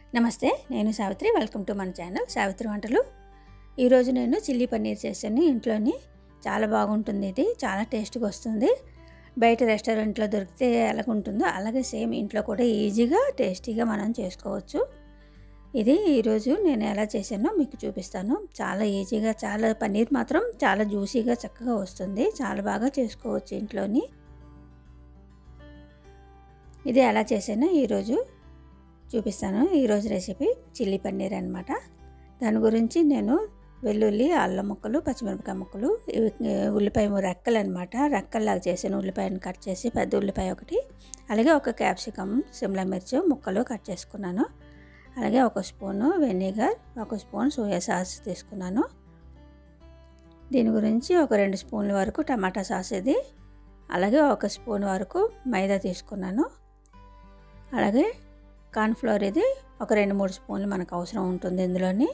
నమస్తే నేను Savitri welcome to మన ఛానల్ సావిత్రి వంటలు ఈరోజు నేను చిల్లీ పన్నీర్ చేశాను ఇంట్లోని చాలా బాగుంటుంది ఇది చాలా టేస్ట్గా వస్తుంది బయట రెస్టారెంట్లో దొరికితే ఎలాగ ఉంటుందో అలాగే సేమ్ ఇంట్లో కూడా ఈజీగా టేస్టీగా మనం చేసుకోవచ్చు ఇది ఈరోజు నేను ఎలా చేశానో మీకు చూపిస్తాను చాలా ఈజీగా చాలా పన్నీర్ మాత్రం చాలా జ్యూసీగా చక్కగా వస్తుంది చాలా బాగా చేసుకోవచ్చు ఇంట్లోని ఇది ఎలా చేశానో ఈరోజు చూపిస్తాను ఈరోజు రెసిపీ చిల్లీ పన్నీర్ అనమాట దాని గురించి నేను వెల్లుల్లి అల్లం ముక్కలు పచ్చిమిరపకాయ ముక్కలు ఇవి ఉల్లిపాయ రెక్కలు అనమాట రెక్కల్లాగా చేసాను ఉల్లిపాయను కట్ చేసి పెద్ద ఉల్లిపాయ ఒకటి అలాగే ఒక క్యాప్సికమ్ సిమ్లా మిర్చి ముక్కలు కట్ చేసుకున్నాను అలాగే ఒక స్పూను వెనిగర్ ఒక స్పూన్ సోయా సాస్ తీసుకున్నాను దీని గురించి ఒక రెండు స్పూన్ల వరకు టమాటా సాస్ ఇది అలాగే ఒక స్పూన్ వరకు మైదా తీసుకున్నాను అలాగే కార్న్ఫ్లోర్ ఇది ఒక రెండు మూడు స్పూన్లు మనకు అవసరం ఉంటుంది ఇందులోని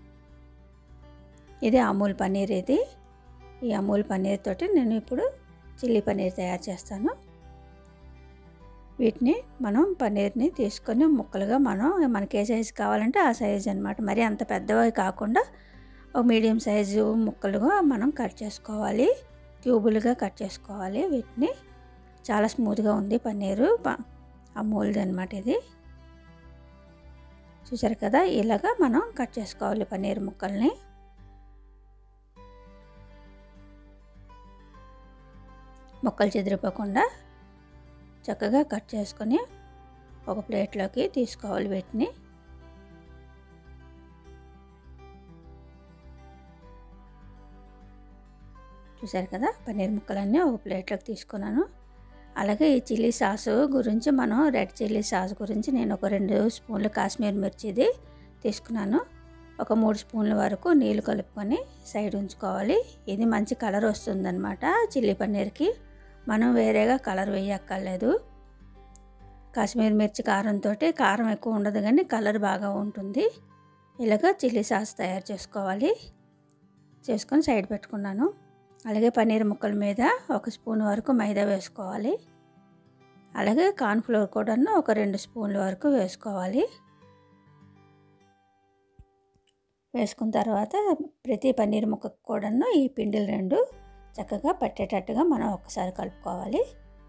ఇది అమూల్ పన్నీర్ ఇది ఈ అమూల్ పన్నీర్ తోటి నేను ఇప్పుడు చిల్లీ పన్నీర్ తయారు చేస్తాను వీటిని మనం పన్నీర్ని తీసుకొని ముక్కలుగా మనం మనకి ఏ సైజు కావాలంటే ఆ సైజు అనమాట మరి అంత పెద్దవి కాకుండా ఒక మీడియం సైజు ముక్కలుగా మనం కట్ చేసుకోవాలి క్యూబులుగా కట్ చేసుకోవాలి వీటిని చాలా స్మూత్గా ఉంది పన్నీరు అమూల్ది అనమాట ఇది చూసారు కదా ఇలాగా మనం కట్ చేసుకోవాలి పన్నీర్ ముక్కల్ని ముక్కలు చెదిరిపోకుండా చక్కగా కట్ చేసుకొని ఒక ప్లేట్లోకి తీసుకోవాలి వీటిని చూసారు కదా పన్నీర్ ముక్కలన్నీ ఒక ప్లేట్లోకి తీసుకున్నాను అలాగే ఈ చిల్లీ సాస్ గురించి మనం రెడ్ చిల్లీ సాస్ గురించి నేను ఒక రెండు స్పూన్లు కాశ్మీర్ మిర్చిది తీసుకున్నాను ఒక మూడు స్పూన్ల వరకు నీళ్ళు కలుపుకొని సైడ్ ఉంచుకోవాలి ఇది మంచి కలర్ వస్తుందన్నమాట చిల్లీ పన్నీర్కి మనం వేరేగా కలర్ వేయక్కర్లేదు కాశ్మీర్ మిర్చి కారంతో కారం ఎక్కువ ఉండదు కానీ కలర్ బాగా ఉంటుంది ఇలాగ చిల్లీ సాస్ తయారు చేసుకోవాలి చేసుకొని సైడ్ పెట్టుకున్నాను అలాగే పన్నీర్ ముక్కల మీద ఒక స్పూన్ వరకు మైదా వేసుకోవాలి అలాగే కార్న్ఫ్లోర్ కూడా ఒక రెండు స్పూన్ల వరకు వేసుకోవాలి వేసుకున్న తర్వాత ప్రతి పన్నీర్ ముక్కకు కూడాను ఈ పిండిలు రెండు చక్కగా పట్టేటట్టుగా మనం ఒకసారి కలుపుకోవాలి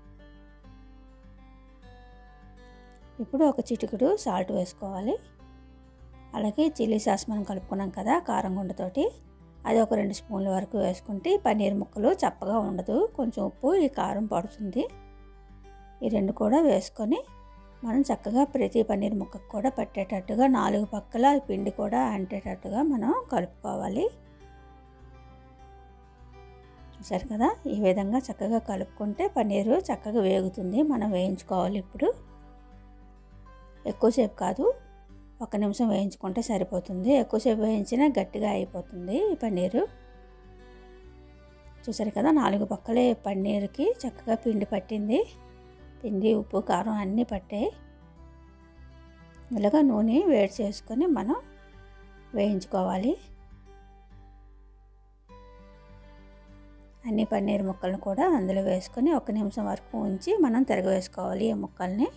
ఇప్పుడు ఒక చిటికుడు సాల్ట్ వేసుకోవాలి అలాగే చిల్లీ సాస్ మనం కలుపుకున్నాం కదా కారం గుండతోటి అది ఒక రెండు స్పూన్ల వరకు వేసుకుంటే పన్నీర్ ముక్కలు చప్పగా ఉండదు కొంచెం ఉప్పు ఈ కారం పడుతుంది ఈ రెండు కూడా వేసుకొని మనం చక్కగా ప్రతి పన్నీర్ ముక్కకు కూడా పట్టేటట్టుగా నాలుగు పక్కల పిండి కూడా అంటేటట్టుగా మనం కలుపుకోవాలి చూసారు కదా ఈ విధంగా చక్కగా కలుపుకుంటే పన్నీరు చక్కగా వేగుతుంది మనం వేయించుకోవాలి ఇప్పుడు ఎక్కువసేపు కాదు ఒక నిమిషం వేయించుకుంటే సరిపోతుంది ఎక్కువసేపు వేయించినా గట్టిగా అయిపోతుంది ఈ పన్నీరు చూసారు కదా నాలుగు పక్కలే పన్నీర్కి చక్కగా పిండి పట్టింది పిండి ఉప్పు కారం అన్నీ పట్టాయి ఇలాగా నూనె వేడి చేసుకొని మనం వేయించుకోవాలి అన్ని పన్నీర్ ముక్కలను కూడా అందులో వేసుకొని ఒక నిమిషం వరకు ఉంచి మనం తిరగవేసుకోవాలి ఈ ముక్కల్ని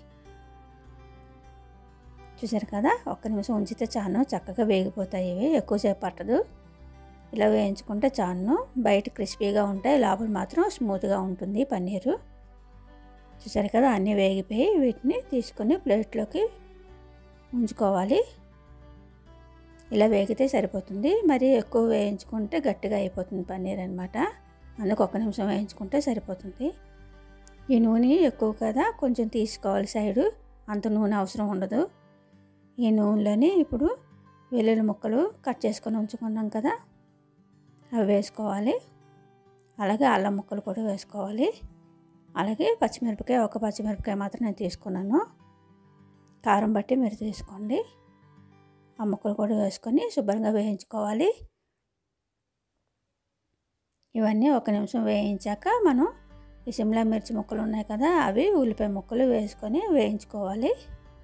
చూసారు కదా ఒక్క నిమిషం ఉంచితే చాను చక్కగా వేగిపోతాయి ఇవి ఎక్కువసేపు పట్టదు ఇలా వేయించుకుంటే చాను బయట క్రిస్పీగా ఉంటాయి లోపల మాత్రం స్మూత్గా ఉంటుంది పన్నీరు చూసారు కదా అన్నీ వేగిపోయి వీటిని తీసుకొని ప్లేట్లోకి ఉంచుకోవాలి ఇలా వేగితే సరిపోతుంది మరి ఎక్కువ వేయించుకుంటే గట్టిగా అయిపోతుంది పన్నీర్ అనమాట అందుకు ఒక నిమిషం వేయించుకుంటే సరిపోతుంది ఈ నూనె ఎక్కువ కదా కొంచెం తీసుకోవాలి సైడు అంత నూనె అవసరం ఉండదు ఈ నూనెలోని ఇప్పుడు వెల్లుల్లి ముక్కలు కట్ చేసుకొని ఉంచుకున్నాం కదా అవి వేసుకోవాలి అలాగే అల్లం ముక్కలు కూడా వేసుకోవాలి అలాగే పచ్చిమిరపకాయ ఒక పచ్చిమిరపకాయ మాత్రం నేను తీసుకున్నాను కారం బట్టి మీరు తీసుకోండి ఆ ముక్కలు కూడా వేసుకొని శుభ్రంగా వేయించుకోవాలి ఇవన్నీ ఒక నిమిషం వేయించాక మనం ఈ సిమ్లా మిర్చి ముక్కలు ఉన్నాయి కదా అవి ఉల్లిపాయ ముక్కలు వేసుకొని వేయించుకోవాలి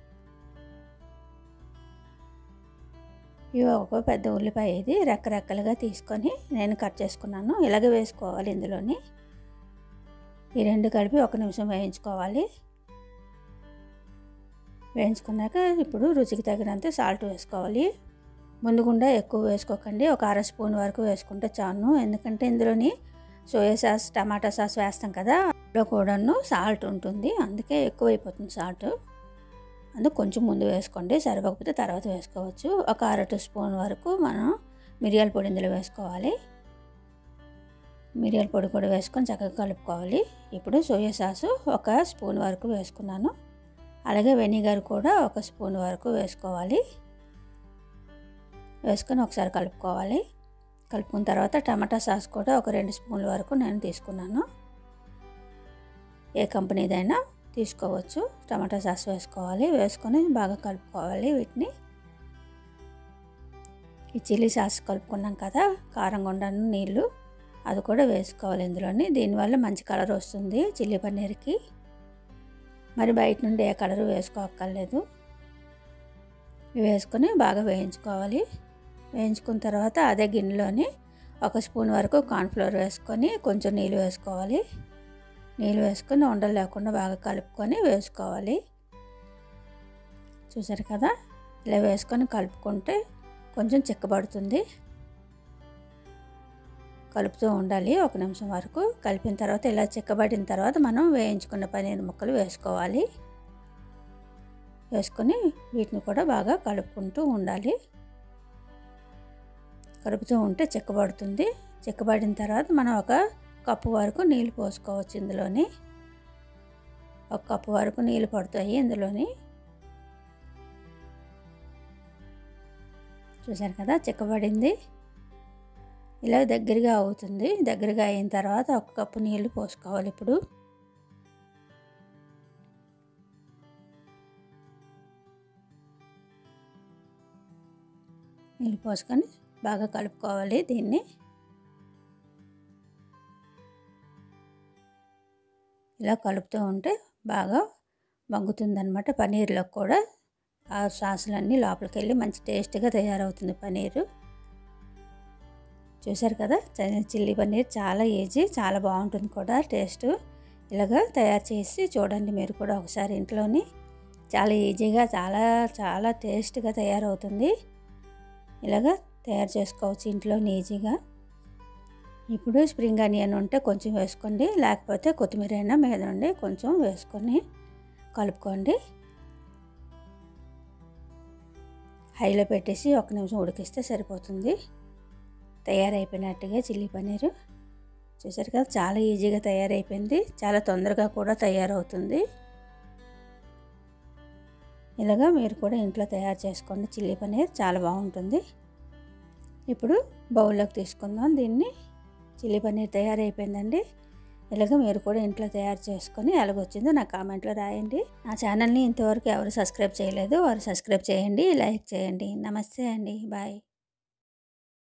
ఇవి ఒక పెద్ద ఉల్లిపాయ ఇది రెక్కరెక్కలుగా తీసుకొని నేను కట్ చేసుకున్నాను ఇలాగ వేసుకోవాలి ఇందులోని ఈ రెండు కలిపి ఒక నిమిషం వేయించుకోవాలి వేయించుకున్నాక ఇప్పుడు రుచికి తగినంత సాల్ట్ వేసుకోవాలి ముందుగుండా ఎక్కువ వేసుకోకండి ఒక అర స్పూన్ వరకు వేసుకుంటే చాను ఎందుకంటే ఇందులోని సోయా సాస్ టమాటా సాస్ వేస్తాం కదా అందులో కూడాను సాల్ట్ ఉంటుంది అందుకే ఎక్కువ అయిపోతుంది సాల్ట్ అందుకు కొంచెం ముందు వేసుకోండి సరిపోకపోతే తర్వాత వేసుకోవచ్చు ఒక అర టీ స్పూన్ వరకు మనం మిరియాల పొడి ఇందులో వేసుకోవాలి మిరియాల పొడి కూడా వేసుకొని చక్కగా కలుపుకోవాలి ఇప్పుడు సోయా సాసు ఒక స్పూన్ వరకు వేసుకున్నాను అలాగే వెనిగర్ కూడా ఒక స్పూన్ వరకు వేసుకోవాలి వేసుకొని ఒకసారి కలుపుకోవాలి కలుపుకున్న తర్వాత టమాటా సాస్ కూడా ఒక రెండు స్పూన్ల వరకు నేను తీసుకున్నాను ఏ కంపెనీదైనా తీసుకోవచ్చు టమాటా సాస్ వేసుకోవాలి వేసుకొని బాగా కలుపుకోవాలి వీటిని ఈ చిల్లీ సాస్ కలుపుకున్నాం కదా కారం గుండను నీళ్ళు అది కూడా వేసుకోవాలి ఇందులోని దీనివల్ల మంచి కలర్ వస్తుంది చిల్లీ పన్నీర్కి మరి బయట నుండి ఏ కలరు వేసుకోక్కర్లేదు ఇవి వేసుకొని బాగా వేయించుకోవాలి వేయించుకున్న తర్వాత అదే గిన్నెలోని ఒక స్పూన్ వరకు కార్న్ఫ్లోర్ వేసుకొని కొంచెం నీళ్ళు వేసుకోవాలి నీళ్ళు వేసుకొని ఉండలు లేకుండా బాగా కలుపుకొని వేసుకోవాలి చూసారు కదా ఇలా వేసుకొని కలుపుకుంటే కొంచెం చిక్కబడుతుంది కలుపుతూ ఉండాలి ఒక నిమిషం వరకు కలిపిన తర్వాత ఇలా చిక్కబడిన తర్వాత మనం వేయించుకున్న పన్నీర్ ముక్కలు వేసుకోవాలి వేసుకొని వీటిని కూడా బాగా కలుపుకుంటూ ఉండాలి కలుపుతూ ఉంటే చిక్కబడుతుంది చిక్కబడిన తర్వాత మనం ఒక కప్పు వరకు నీళ్ళు పోసుకోవచ్చు ఇందులోని ఒక కప్పు వరకు నీళ్ళు పడతాయి ఇందులోని చూసారు కదా చిక్కబడింది ఇలా దగ్గరగా అవుతుంది దగ్గరగా అయిన తర్వాత ఒక కప్పు నీళ్ళు పోసుకోవాలి ఇప్పుడు నీళ్ళు పోసుకొని బాగా కలుపుకోవాలి దీన్ని ఇలా కలుపుతూ ఉంటే బాగా వంగుతుందనమాట పన్నీర్లో కూడా ఆ సాసులన్నీ లోపలికి వెళ్ళి మంచి టేస్ట్గా తయారవుతుంది పన్నీరు చూసారు కదా చిల్లీ పన్నీర్ చాలా ఈజీ చాలా బాగుంటుంది కూడా టేస్ట్ ఇలాగా తయారు చేసి చూడండి మీరు కూడా ఒకసారి ఇంట్లోని చాలా ఈజీగా చాలా చాలా టేస్ట్గా తయారవుతుంది ఇలాగా తయారు చేసుకోవచ్చు ఇంట్లోని ఈజీగా ఇప్పుడు స్ప్రింగ్ ఆనియన్ ఉంటే కొంచెం వేసుకోండి లేకపోతే కొత్తిమీర అయినా మీద నుండి కొంచెం వేసుకొని కలుపుకోండి హైలో పెట్టేసి ఒక నిమిషం ఉడికిస్తే సరిపోతుంది తయారైపోయినట్టుగా చిల్లీ పన్నీరు చూసారు కదా చాలా ఈజీగా తయారైపోయింది చాలా తొందరగా కూడా తయారవుతుంది ఇలాగా మీరు కూడా ఇంట్లో తయారు చేసుకోండి చిల్లీ పన్నీర్ చాలా బాగుంటుంది ఇప్పుడు బౌల్లోకి తీసుకుందాం దీన్ని చిల్లీ పన్నీర్ తయారైపోయిందండి ఇలాగ మీరు కూడా ఇంట్లో తయారు చేసుకొని ఎలాగొచ్చిందో నా కామెంట్లో రాయండి నా ఛానల్ని ఇంతవరకు ఎవరు సబ్స్క్రైబ్ చేయలేదు వారు సబ్స్క్రైబ్ చేయండి లైక్ చేయండి నమస్తే అండి బాయ్